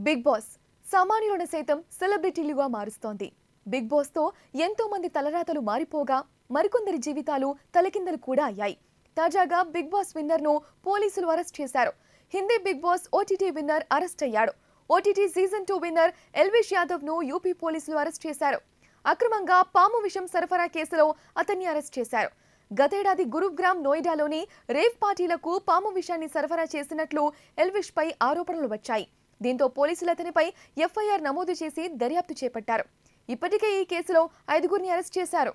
big boss సామాన్యులను సైతం సెలబ్రిటీలుగా మారుస్తోంది big బాస్తో ఎంతో మంది తలరాతలు మారిపోగా మరికొందరి జీవితాలు తలకిందలు కూడా అయ్యాయి తాజాగా బిగ్ బాస్ విన్నర్ను పోలీసులు అరెస్ట్ చేశారు Hindi Bigg Boss OTT winner arrest అయ్యాడు OTT season two winner Elvish Yadav ను యూపీ పోలీసులు అరెస్ట్ చేశారు అక్రమంగా పాము విషం సరఫరా కేసులో అతన్ని అరెస్ట్ చేశారు గతేడాది గురుగ్రామ్ నోయిడాలోని రేవ్ పార్టీలకు పాము విషాన్ని సరఫరా చేసినట్లు ఎల్విష్ పై ఆరోపణలు వచ్చాయి దీంతో పోలీసులు అతనిపై ఎఫ్ఐఆర్ నమోదు చేసి దర్యాప్తు చేపట్టారు ఇప్పటికే ఈ కేసులో ఐదుగురిని అరెస్ట్ చేశారు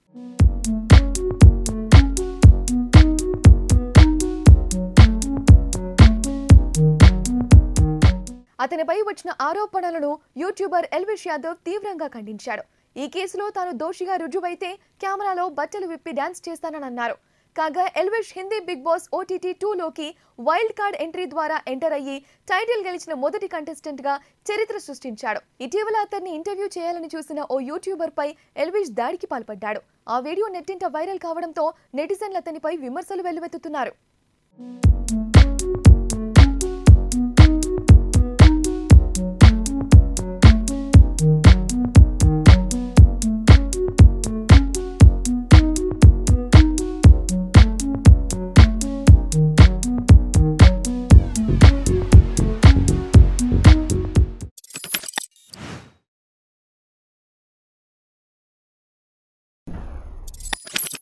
అతనిపై వచ్చిన ఆరోపణలను యూట్యూబర్ ఎల్విష్ యాదవ్ తీవ్రంగా ఖండించాడు ఈ కేసులో తాను దోషిగా రుజువైతే కెమెరాలో బట్టలు విప్పి డాన్స్ చేస్తానని అన్నారు కాగా Elvish Hindi Bigg Boss OTT టూలోకి వైల్డ్ కార్డ్ ఎంట్రీ ద్వారా ఎంటర్ అయ్యి టైటిల్ గెలిచిన మొదటి కంటెస్టెంట్ గా చరిత్ర సృష్టించాడు ఇటీవల అతన్ని ఇంటర్వ్యూ చేయాలని చూసిన ఓ యూట్యూబర్ పై ఎల్విష్ దాడికి పాల్పడ్డాడు ఆ వీడియో నెట్టింట వైరల్ కావడంతో నెటిజన్లు అతనిపై విమర్శలు వెల్లువెత్తుతున్నారు